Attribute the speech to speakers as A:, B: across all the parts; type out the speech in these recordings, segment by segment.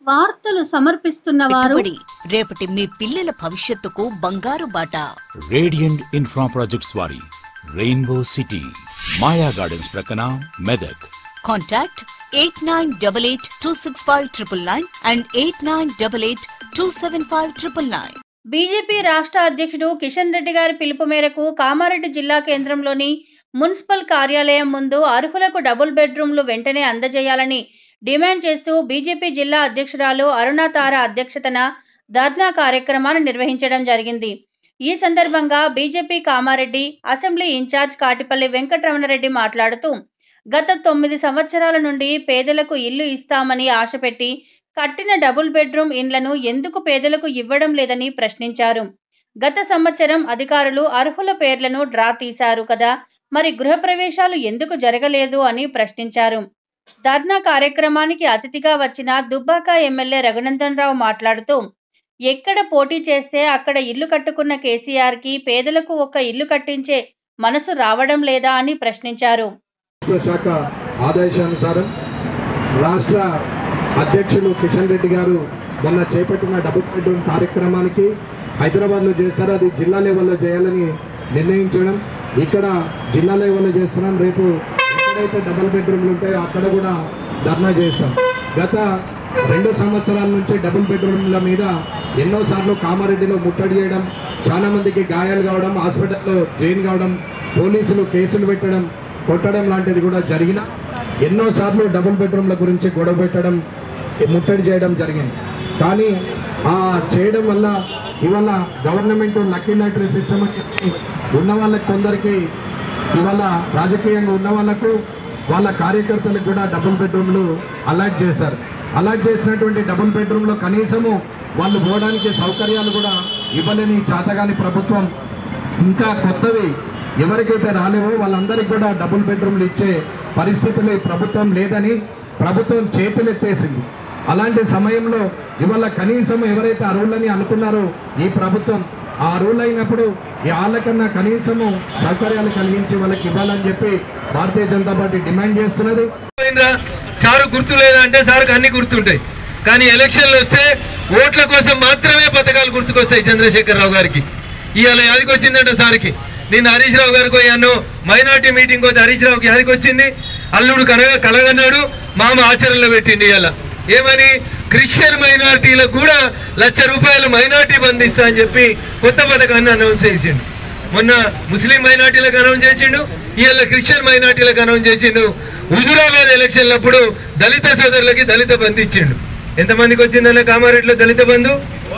A: వార్తలు సమర్పిస్తున్న వారు
B: పెట్టుబడి రేపటి మీ పిల్లల భవిష్యత్తుకు బంగారు బాట
C: రేడియంట్ ఇన్ఫ్రా ప్రాజెక్ట్స్ వారి రెయిన్బో సిటీ మాయా గార్డెన్స్ ప్రక్కన Medak
B: contact eight nine double eight two six five triple nine and eight nine double eight two seven five triple nine
A: BJP రాష్ట్ర అధ్యక్షుడు కిషన్ రెడ్డి గారి పిలుపు మేరకు కామారెడ్డి జిల్లా కేంద్రంలోని మున్సిపల్ కార్యాలయం ముందు అర్హులకు డబుల్ బెడ్రూమ్లు వెంటనే అందజేయాలని డిమాండ్ చేస్తూ బీజేపీ జిల్లా అధ్యక్షురాలు అరుణా తార అధ్యక్షతన ధర్నా కార్యక్రమాన్ని నిర్వహించడం జరిగింది ఈ సందర్భంగా BJP Kamareddy assembly incharge Katipalli Venkataramana Reddy మాట్లాడుతూ గత తొమ్మిది సంవత్సరాల నుండి పేదలకు ఇల్లు ఇస్తామని ఆశపెట్టి కట్టిన డబుల్ బెడ్రూమ్ ఇండ్లను ఎందుకు పేదలకు ఇవ్వడం లేదని ప్రశ్నించారు గత సంవత్సరం అధికారులు అర్హుల పేర్లను డ్రా తీశారు కదా మరి గృహప్రవేశాలు ఎందుకు జరగలేదు అని ప్రశ్నించారు ధర్నా కార్యక్రమానికి అతిథిగా వచ్చిన దుబ్బాక ఎమ్మెల్యే రఘునందన్ రావు మాట్లాడుతూ ఎక్కడ పోటీ చేస్తే అక్కడ ఇల్లు కట్టుకున్న కేసీఆర్ కి పేదలకు ఒక ఇల్లు కట్టించే మనసు రావడం లేదా అని ప్రశ్నించారు
D: రాష్ట్ర శాఖ ఆదేశానుసారం రాష్ట్ర అధ్యక్షులు కిషన్ రెడ్డి గారు మొన్న చేపట్టిన డబుల్ బెడ్రూమ్ కార్యక్రమానికి హైదరాబాద్లో చేశారు అది జిల్లా లెవెల్లో చేయాలని నిర్ణయించడం ఇక్కడ జిల్లా లెవెల్లో చేస్తున్నాం రేపు ఎక్కడైతే డబుల్ బెడ్రూమ్లు ఉంటాయో అక్కడ కూడా ధర్నా చేస్తాం గత రెండు సంవత్సరాల నుంచి డబుల్ బెడ్రూమ్ల మీద ఎన్నోసార్లు కామారెడ్డిలో ముట్టడి చేయడం చాలా మందికి గాయాలు కావడం హాస్పిటల్లో జైన్ కావడం పోలీసులు కేసులు పెట్టడం కొట్టడం లాంటిది కూడా జరిగిన ఎన్నోసార్లు డబుల్ బెడ్రూమ్ల గురించి గొడవ పెట్టడం ముట్టడి చేయడం జరిగింది కానీ ఆ చేయడం వల్ల ఇవాళ గవర్నమెంట్ లక్కీ లాటరీ సిస్టమ్ అని చెప్పి ఉన్న వాళ్ళకి కొందరికి ఇవాళ రాజకీయంగా ఉన్న వాళ్ళకు వాళ్ళ కార్యకర్తలకు కూడా డబుల్ బెడ్రూమ్లు అలాట్ చేశారు అలాట్ చేసినటువంటి డబుల్ బెడ్రూమ్లో కనీసము వాళ్ళు పోవడానికి సౌకర్యాలు కూడా ఇవ్వలేని చాతగాని ప్రభుత్వం ఇంకా కొత్తవి ఎవరికైతే రాలేవో వాళ్ళందరికీ కూడా డబుల్ బెడ్రూమ్లు ఇచ్చే పరిస్థితులు ఈ ప్రభుత్వం లేదని ప్రభుత్వం చేతులెత్తేసింది అలాంటి సమయంలో ఇవాళ కనీసం ఎవరైతే అర్హులని అనుకున్నారో ఈ ప్రభుత్వం ఆ అర్హులు అయినప్పుడు ఈ వాళ్ళకన్నా కనీసము సౌకర్యాలు కలిగించి వాళ్ళకి ఇవ్వాలని చెప్పి భారతీయ జనతా పార్టీ డిమాండ్ చేస్తున్నది
E: పోయిందిరా సారు గుర్తు లేదా అంటే సార్కి అన్ని గుర్తుంటాయి కానీ ఎలక్షన్లు వస్తే ఓట్ల కోసం మాత్రమే పథకాలు గుర్తుకొస్తాయి చంద్రశేఖర్ రావు గారికి ఇవాళ యాదికి వచ్చిందంట సార్కి నేను హరీష్ రావు గారికి పోయాను మైనార్టీ మీటింగ్ పోతే హరీష్ రావుకి యాదికి వచ్చింది అల్లుడు కలగ కలగన్నాడు మామ ఆచరణలో పెట్టిండి ఇవాళ ఏమని క్రిస్టియన్ మైనార్టీలకు కూడా లక్ష రూపాయలు మైనార్టీ బంధిస్తా అని చెప్పి కొత్త పథకాన్ని అనౌన్స్ చేసిండు మొన్న ముస్లిం మైనార్టీలకు అనౌన్స్ చేసిండు ఇవాళ క్రిస్టియన్ మైనార్టీలకు అనౌన్స్ చేసిండు హుజురాబాద్ ఎలక్షన్లప్పుడు దళిత సోదరులకి దళిత బంధు ఇచ్చిండు ఎంతమందికి వచ్చిందన్న కామారెడ్డిలో దళిత బంధు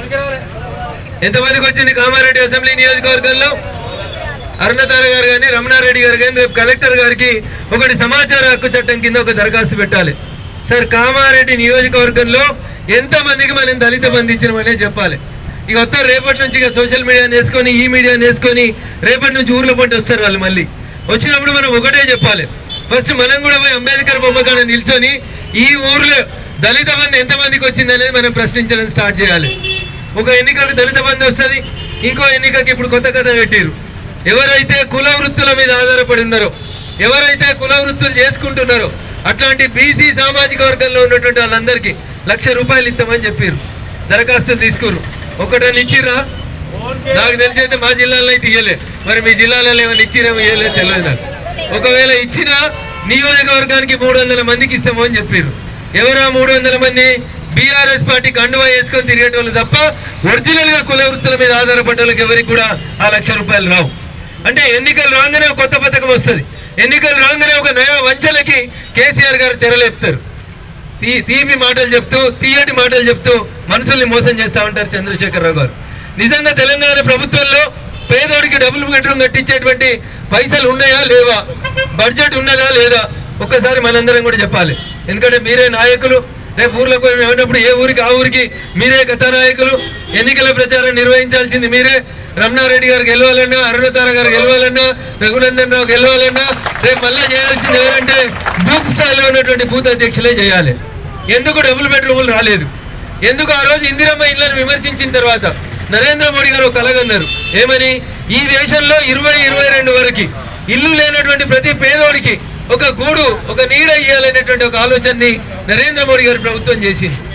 E: ఎంతమందికి వచ్చింది కామారెడ్డి అసెంబ్లీ నియోజకవర్గంలో అరుణతార గారు కానీ రమణారెడ్డి గారు కానీ రేపు కలెక్టర్ గారికి ఒకటి సమాచార హక్కు చట్టం కింద ఒక దరఖాస్తు పెట్టాలి సార్ కామారెడ్డి నియోజకవర్గంలో ఎంతమందికి మనం దళిత బంధు ఇచ్చినామనే చెప్పాలి ఇక వస్తారు రేపటి నుంచి ఇక సోషల్ మీడియాని వేసుకొని ఈ మీడియాని వేసుకొని రేపటి నుంచి ఊర్లో పంట వస్తారు వాళ్ళు మళ్ళీ వచ్చినప్పుడు మనం ఒకటే చెప్పాలి ఫస్ట్ మనం కూడా పోయి అంబేద్కర్ బొమ్మ కాడ నిల్చొని ఈ ఊర్లో దళిత బంధు ఎంతమందికి వచ్చింది అనేది మనం ప్రశ్నించడం స్టార్ట్ చేయాలి ఒక ఎన్నికకు దళిత బంధు వస్తుంది ఇంకో ఎన్నికకి ఇప్పుడు కొత్త కథ పెట్టారు ఎవరైతే కుల వృత్తుల మీద ఆధారపడి ఉన్నారో ఎవరైతే కుల వృత్తులు చేసుకుంటున్నారో అట్లాంటి బీసీ సామాజిక వర్గంలో ఉన్నటువంటి వాళ్ళందరికీ లక్ష రూపాయలు ఇస్తామని చెప్పారు దరఖాస్తులు తీసుకురు ఒకటని ఇచ్చిర్రా నాకు తెలిసి అయితే మా జిల్లాలో అయితే ఇయ్యలే మరి మీ జిల్లాలలో ఏమైనా ఇచ్చిరేమో ఇయ్యలేదు తెలియదు నాకు ఒకవేళ ఇచ్చినా నియోజకవర్గానికి మూడు వందల మందికి ఇస్తామో అని చెప్పారు ఎవరా మూడు వందల మంది బీఆర్ఎస్ పార్టీ కండువా వేసుకొని తిరిగేటోళ్ళు తప్ప ఒరిజినల్ గా కుల వృత్తుల మీద ఆధారపడ్డ వాళ్ళకి ఎవరికి కూడా ఆ లక్ష రూపాయలు రావు అంటే ఎన్నికలు రాగానే ఒక కొత్త పథకం వస్తుంది ఎన్నికలు రాగానే ఒక నయా వంచలకి కేసీఆర్ గారు తెరలేపుతారు తీ తీపి మాటలు చెప్తూ తీయటి మాటలు చెప్తూ మనుషుల్ని మోసం చేస్తా ఉంటారు చంద్రశేఖరరావు గారు నిజంగా తెలంగాణ ప్రభుత్వంలో పేదోడికి డబుల్ బెడ్రూమ్ కట్టించేటువంటి పైసలు ఉన్నాయా లేవా బడ్జెట్ ఉన్నదా లేదా ఒక్కసారి మనందరం కూడా చెప్పాలి ఎందుకంటే మీరే నాయకులు రేపు ఊర్లోకి పోయి ఉన్నప్పుడు ఏ ఊరికి ఆ ఊరికి మీరే కథానాయకులు ఎన్నికల ప్రచారం నిర్వహించాల్సింది మీరే రమణారెడ్డి గారు గెలవాలన్నా అరుణతార గారు గెలవాలన్నా రఘునందన్ రావు గెలవాలన్నా రేపు మళ్ళీ చేయాల్సింది ఎవరంటే బూత్ స్థాయిలో ఉన్నటువంటి బూత్ అధ్యక్షులే చేయాలి ఎందుకు డబుల్ బెడ్రూములు రాలేదు ఎందుకు ఆ రోజు ఇందిరమ్మ ఇళ్లను విమర్శించిన తర్వాత నరేంద్ర మోడీ గారు ఒక కలగన్నారు ఏమని ఈ దేశంలో ఇరవై ఇరవై రెండు వరకు ఇల్లు లేనటువంటి ప్రతి పేదోడికి ఒక గూడు ఒక నీడ ఇయ్యాలనేటువంటి ఒక ఆలోచనని నరేంద్ర మోడీ గారి ప్రభుత్వం చేసింది